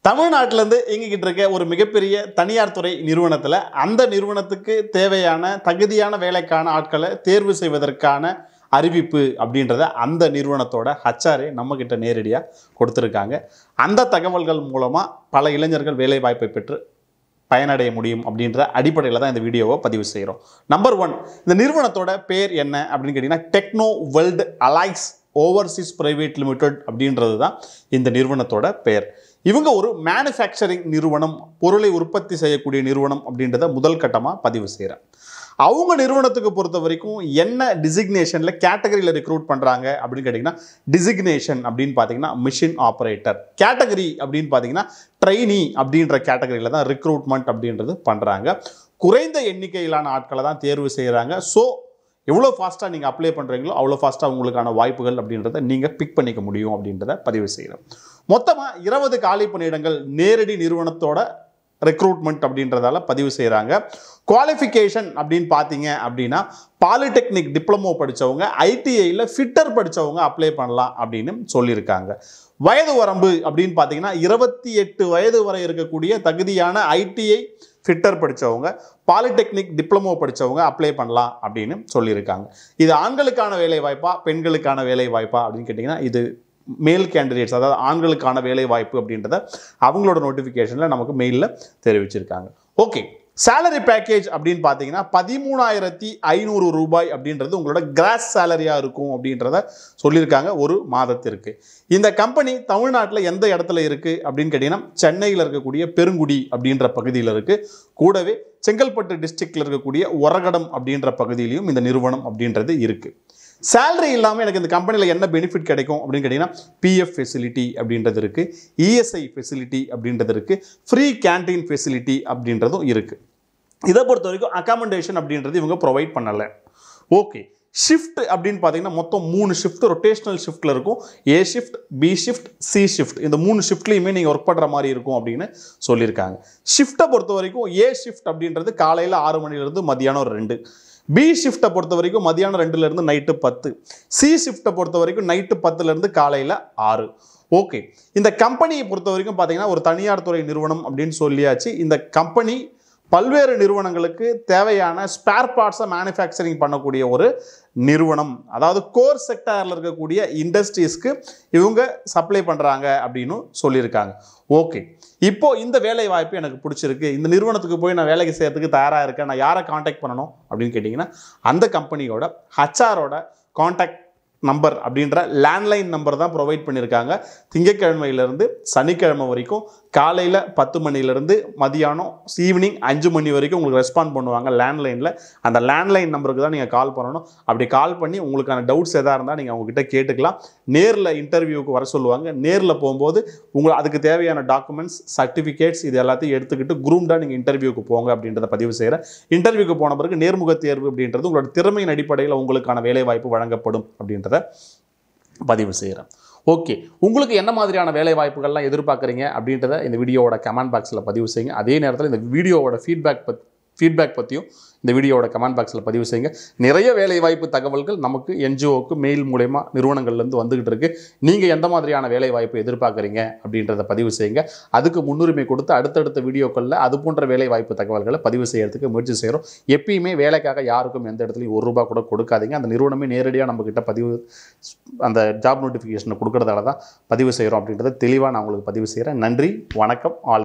தமிழ்நாட்டிலேருந்து இயங்கிக்கிட்டு இருக்க ஒரு மிகப்பெரிய தனியார் துறை நிறுவனத்தில் அந்த நிறுவனத்துக்கு தேவையான தகுதியான வேலைக்கான ஆட்களை தேர்வு செய்வதற்கான அறிவிப்பு அப்படின்றத அந்த நிறுவனத்தோட ஹச்ஆரே நம்மக்கிட்ட நேரடியாக கொடுத்துருக்காங்க அந்த தகவல்கள் மூலமாக பல இளைஞர்கள் வேலை வாய்ப்பை பெற்று பயனடைய முடியும் அப்படின்ற அடிப்படையில் தான் இந்த வீடியோவை பதிவு செய்கிறோம் நம்பர் ஒன் இந்த நிறுவனத்தோட பேர் என்ன அப்படின்னு கேட்டிங்கன்னா techno world allies overseas private limited அப்படின்றது தான் இந்த நிறுவனத்தோட பெயர் இவங்க ஒரு மேனுஃபேக்சரிங் நிறுவனம் பொருளை உற்பத்தி செய்யக்கூடிய நிறுவனம் அப்படின்றத முதல் கட்டமாக பதிவு செய்கிறேன் அவங்க நிறுவனத்துக்கு பொறுத்த வரைக்கும் என்ன டிசிக்னேஷனில் கேட்டகரியில் ரெக்ரூட் பண்ணுறாங்க அப்படின்னு கேட்டிங்கன்னா டிசிக்னேஷன் அப்படின்னு பார்த்தீங்கன்னா மிஷின் ஆப்ரேட்டர் கேட்டகரி அப்படின்னு பார்த்தீங்கன்னா ட்ரெயினி அப்படின்ற கேட்டகரியில் தான் ரெக்ரூட்மெண்ட் அப்படின்றது பண்ணுறாங்க குறைந்த எண்ணிக்கையிலான ஆட்களை தான் தேர்வு செய்கிறாங்க ஸோ எவ்வளோ ஃபாஸ்ட்டாக நீங்கள் அப்ளை பண்ணுறீங்களோ அவ்வளோ ஃபாஸ்ட்டாக உங்களுக்கான வாய்ப்புகள் அப்படின்றத நீங்கள் பிக் பண்ணிக்க முடியும் அப்படின்றத பதிவு செய்கிறோம் மொத்தமாக இருபது காலி பணியிடங்கள் நேரடி நிறுவனத்தோட ரெக்ரூட்மெண்ட் அப்படின்றதால பதிவு செய்கிறாங்க குவாலிஃபிகேஷன் அப்படின்னு பார்த்தீங்க அப்படின்னா பாலிடெக்னிக் டிப்ளமோ படித்தவங்க ஐடிஐயில் ஃபிட்டர் படித்தவங்க அப்ளை பண்ணலாம் அப்படின்னு சொல்லியிருக்காங்க வயது வரம்பு அப்படின்னு பார்த்தீங்கன்னா இருபத்தி எட்டு வயது வரை இருக்கக்கூடிய தகுதியான ஐடிஐ ஃபிட்டர் படித்தவங்க பாலிடெக்னிக் டிப்ளமோ படித்தவங்க அப்ளை பண்ணலாம் அப்படின்னு சொல்லியிருக்காங்க இது ஆண்களுக்கான வேலை வாய்ப்பா பெண்களுக்கான வேலை வாய்ப்பா அப்படின்னு கேட்டிங்கன்னா இது மேல் கேண்டிடேட்ஸ் அதாவது ஆண்களுக்கான வேலை வாய்ப்பு அப்படின்றத அவங்களோட நோட்டிஃபிகேஷனில் நமக்கு மெயிலில் தெரிவிச்சிருக்காங்க ஓகே சேலரி பேக்கேஜ் அப்படின்னு பார்த்தீங்கன்னா பதிமூணாயிரத்தி ஐநூறு ரூபாய் அப்படின்றது உங்களோட கிராஸ் சேலரியாக இருக்கும் அப்படின்றத சொல்லியிருக்காங்க ஒரு மாதத்திற்கு இந்த கம்பெனி தமிழ்நாட்டில் எந்த இடத்துல இருக்குது அப்படின்னு கேட்டிங்கன்னா சென்னையில் இருக்கக்கூடிய பெருங்குடி அப்படின்ற பகுதியில் இருக்குது கூடவே செங்கல்பட்டு டிஸ்ட்ரிக்டில் இருக்கக்கூடிய ஒரகடம் அப்படின்ற பகுதியிலையும் இந்த நிறுவனம் அப்படின்றது இருக்குது சேலரி இல்லாமல் எனக்கு இந்த கம்பெனியில் என்ன பெனிஃபிட் கிடைக்கும் அப்படின்னு கேட்டிங்கன்னா பிஎஃப் ஃபெசிலிட்டி அப்படின்றது இருக்குது இஎஸ்ஐ ஃபெசிலிட்டி அப்படின்றது இருக்குது ஃப்ரீ கேன்டீன் ஃபெசிலிட்டி அப்படின்றதும் இருக்குது இதை பொறுத்த வரைக்கும் அகாமடேஷன் அப்படின்றது இவங்க ப்ரொவைட் பண்ணலை ஓகே ஷிஃப்ட் அப்படின்னு பார்த்தீங்கன்னா மொத்தம் மூணு ஷிஃப்ட் ரொட்டேஷனல் ஷிஃப்ட்டில் இருக்கும் A shift B shift C shift இந்த மூணு ஷிஃப்ட்லையுமே நீங்கள் ஒர்க் பண்ணுற மாதிரி இருக்கும் அப்படின்னு சொல்லியிருக்காங்க ஷிஃப்ட்டை பொறுத்த வரைக்கும் ஏ ஷிஃப்ட் அப்படின்றது காலையில் ஆறு மணிலேருந்து மதியானம் ஒரு ரெண்டு பி ஷிஃப்ட்டை பொறுத்த வரைக்கும் மதியானம் ரெண்டுலேருந்து நைட்டு பத்து சி ஷிஃப்ட்டை பொறுத்த வரைக்கும் நைட்டு பத்துலேருந்து காலையில் ஆறு ஓகே இந்த கம்பெனியை பொறுத்த வரைக்கும் பார்த்தீங்கன்னா ஒரு தனியார் துறை நிறுவனம் அப்படின்னு சொல்லியாச்சு இந்த கம்பெனி பல்வேறு நிறுவனங்களுக்கு தேவையான ஸ்பேர் பார்ட்ஸை மேனுஃபேக்சரிங் பண்ணக்கூடிய ஒரு நிறுவனம் அதாவது கோர் செக்டாரில் இருக்கக்கூடிய இண்டஸ்ட்ரீஸ்க்கு இவங்க சப்ளை பண்ணுறாங்க அப்படின்னு சொல்லியிருக்காங்க ஓகே இப்போ இந்த வேலை வாய்ப்பு எனக்கு பிடிச்சிருக்கு இந்த நிறுவனத்துக்கு போய் நான் வேலைக்கு செய்யறதுக்கு தயாராக இருக்கேன் நான் யாரை காண்டாக்ட் பண்ணணும் அப்படின்னு கேட்டிங்கன்னா அந்த கம்பெனியோட ஹச்ஆரோட காண்டாக்ட் நம்பர் அப்படின்ற லேண்ட்லைன் நம்பர் தான் ப்ரொவைட் பண்ணியிருக்காங்க திங்கட்கிழமையிலேருந்து சனிக்கிழமை வரைக்கும் காலையில் பத்து மணிலேருந்து மதியானம் ஈவினிங் அஞ்சு மணி வரைக்கும் உங்களுக்கு ரெஸ்பாண்ட் பண்ணுவாங்க லேண்ட்லைனில் அந்த லேண்ட்லைன் நம்பருக்கு தான் நீங்கள் கால் பண்ணணும் அப்படி கால் பண்ணி உங்களுக்கான டவுட்ஸ் எதாக இருந்தால் நீங்கள் அவங்ககிட்ட கேட்டுக்கலாம் நேரில் இன்டர்வியூக்கு வர சொல்லுவாங்க நேரில் போகும்போது உங்களை அதுக்கு தேவையான டாக்குமெண்ட்ஸ் சர்டிஃபிகேட்ஸ் இது எல்லாத்தையும் எடுத்துக்கிட்டு குரூம்டாக நீங்கள் இன்டர்வியூக்கு போங்க அப்படின்றத பதிவு செய்கிறேன் இன்டர்வியூக்கு போன பிறகு நேர்முக தேர்வு அப்படின்றது உங்களோட திறமையின் அடிப்படையில் உங்களுக்கான வேலை வாய்ப்பு வழங்கப்படும் அப்படின்றத பதிவு செய்கிறேன் ஓகே உங்களுக்கு என்ன மாதிரியான வேலை வாய்ப்புகள்லாம் எதிர்பார்க்குறீங்க அப்படின்றத இந்த வீடியோவோட கமெண்ட் பாக்ஸில் பதிவு செய்யுங்க அதே நேரத்தில் இந்த வீடியோவோட ஃபீட்பேக் பத் ஃபீட்பேக் பற்றியும் இந்த வீடியோவோட கமெண்ட் பாக்ஸில் பதிவு செய்யுங்க நிறைய வேலை வாய்ப்பு தகவல்கள் நமக்கு என்ஜிஓக்கு மெயில் மூலயமா நிறுவனங்கள்லேருந்து வந்துகிட்டு இருக்கு நீங்கள் எந்த மாதிரியான வேலை வாய்ப்பு எதிர்பார்க்குறீங்க அப்படின்றத பதிவு செய்யுங்க அதுக்கு முன்னுரிமை கொடுத்து அடுத்தடுத்த வீடியோக்களில் அது போன்ற வேலை வாய்ப்பு தகவல்களை பதிவு செய்யறதுக்கு முயற்சி செய்கிறோம் எப்பயுமே வேலைக்காக யாருக்கும் எந்த இடத்துலையும் ஒரு ரூபா கூட கொடுக்காதீங்க அந்த நிறுவனமே நேரடியாக நம்மக்கிட்ட பதிவு அந்த ஜாப் நோட்டிஃபிகேஷனை கொடுக்கறதால தான் பதிவு செய்கிறோம் அப்படின்றத தெளிவாக நான் உங்களுக்கு பதிவு செய்கிறேன் நன்றி வணக்கம் ஆல்